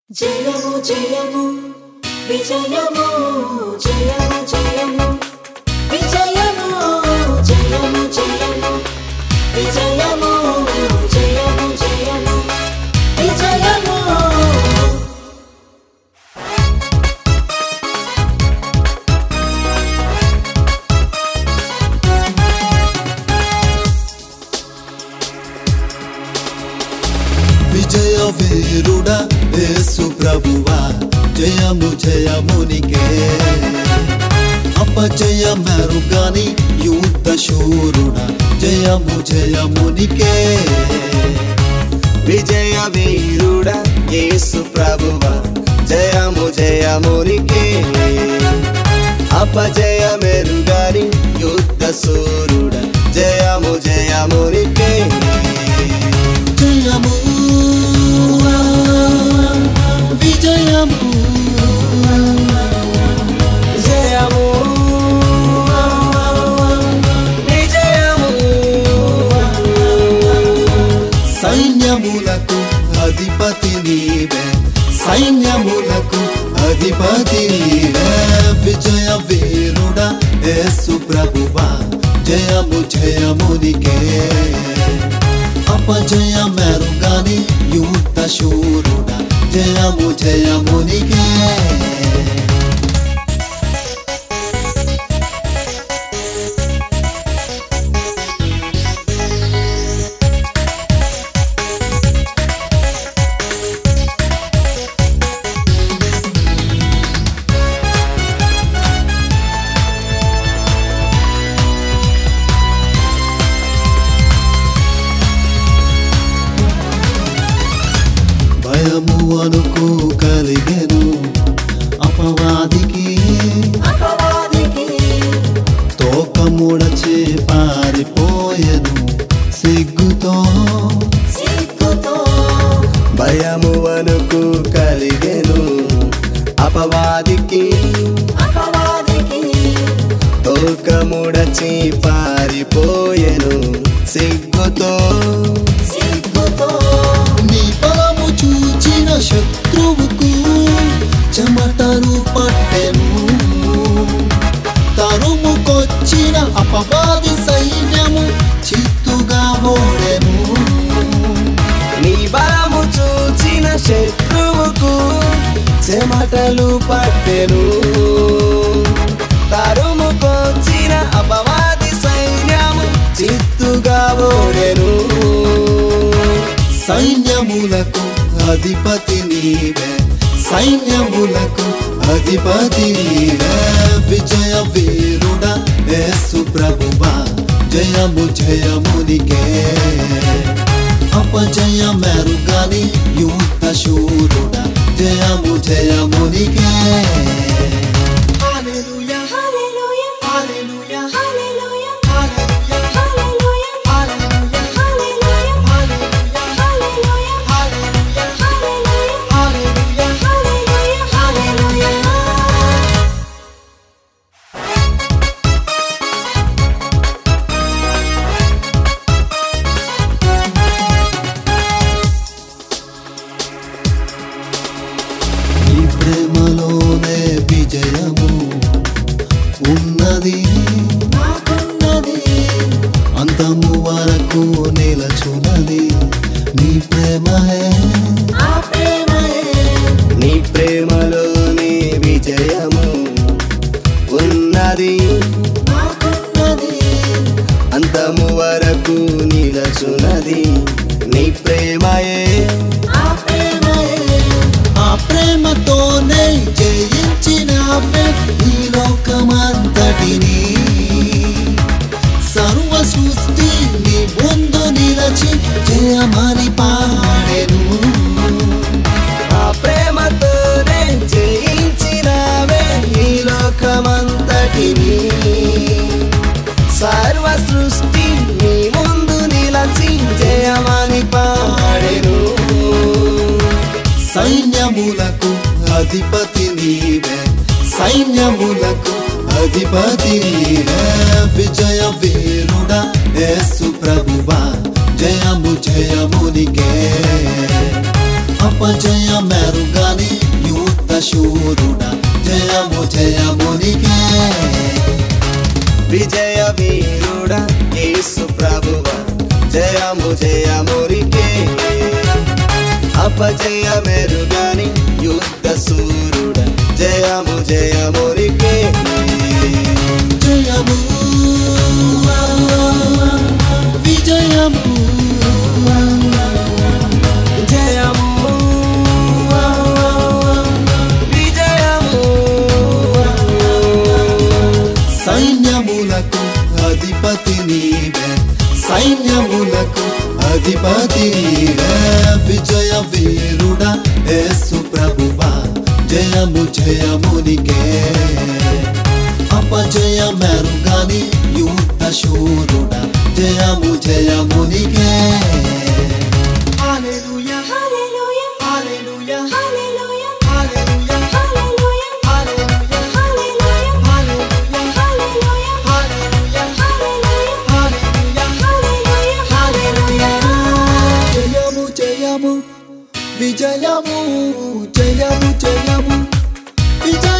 జయము జయము విజయము జయము జయము విజయము జయము జయము విజయము జయము జయము విజయము విజయ వీరుడా యేసు ప్రభువా జయము జయమునికే అపజయ మెరుగాని యుద్ధ శూరుడా జయము జయమునికే విజయ వీరుడా యేసు ప్రభువా జయము జయమునికే అపజయ మెరుగాని యుద్ధ సూరుడా జయము జయమునికే జయము విజయము జయము విజయము సైన్యములకు అధిపతి నీవే సైన్యములకు అధిపతి నీవే విజయ వీరుడా యేసు ప్రభువా జయము జయమునికే అపజయ మెరుగాని యుద్ధ శూరుడా జయము జయమునికే భయము అనుకు కలిగెను అపవాదికి అపవాదికి తోక ముడచే పారిపోయెను సిగ్గుతో సిగ్గుతో భయము వనుకు కలిగెను అపవాదికి అపవాదికి తోకముడచి పారిపోయెను సిగ్గుతో సిగ్గుతో నీ బలము చూచిన శత్రువుకు చెమటలు పట్టెను తరుముకొచ్చిన అపవాది సైన్యము చిత్తుగా ఓడెను నీ బలము చూచిన శత్రువుకు చెమటలు పట్టెను తరుముకొచ్చిన అపవాది సైన్యము చిత్తుగా ఓడెను సైన్యములకు అధిపతి నీవే సైన్యములకు అధిపతి నీవే విజయ వీరుడా యేసు ప్రభువా జయము జయమునికే అపజయ మెరుగాని యుద్ధ శూరుడా జయము జయమునికే హల్లెలూయా హల్లెలూయా హల్లెలూయా హల్లెలూయా హల్లెలూయా హల్లెలూయా హల్లెలూయా హల్లెలూయా హల్లెలూయా హల్లెలూయా హల్లెలూయా హల్లెలూయా హల్లెలూయా హల్లెలూయా హల్లెలూయా నీ ప్రేమలోనే విజయము ఉన్నది నాకున్నది అంతము వరకు నిలచున్నది నీ ప్రేమహే ఆ ప్రేమయే నీ ప్రేమలోని విజయము ఉన్నది నాకున్నది అంతము వరకు నిలచున్నది నీ ప్రేమయే ఆ ప్రేమయే ఆ ప్రేమతోనే జయించినావే ఈ లోకమంతటిని సర్వ సృష్టి నీ ముందు నిలచి జయమని పాడెను ఆ ప్రేమతోనే జయించినవే ఈ లోకమంతటిని సర్వ సృష్టి నీ ముందు నిలచి జయమని పాడెను సైన్యములకు అధిపతి నీవే సైన్యములకు అధిపతి నీవే విజయ వీరుడా యేసు ప్రభువా జయము జయమునికే అపజయ మెరుగాని యుద్ధ శూరుడా జయము జయము నీకే విజయ వీరుడా యేసు ప్రభువ జయము జయమురికే అపజయ మెరుగని యుద్ధ సూరుడ జయము జయమురికే జయము విజయము జయము విజయము సైన్యములకు అధిపతి నీవే సైన్యములకు అధిపతి నీవే విజయ వీరుడా యేసు ప్రభువా జయము జయమునికే అపజయ మెరుగాని యుద్ధ శూరుడా జయము జయమునికే హల్లెలూయా Hallelujah. హల్లెలూయా Hallelujah. హల్లెలూయా Hallelujah. హల్లెలూయా Hallelujah. హల్లెలూయా Hallelujah. హల్లెలూయా Hallelujah. హల్లెలూయా Hallelujah. Hallelujah. జయము జయము విజయము జయము జయము విజయ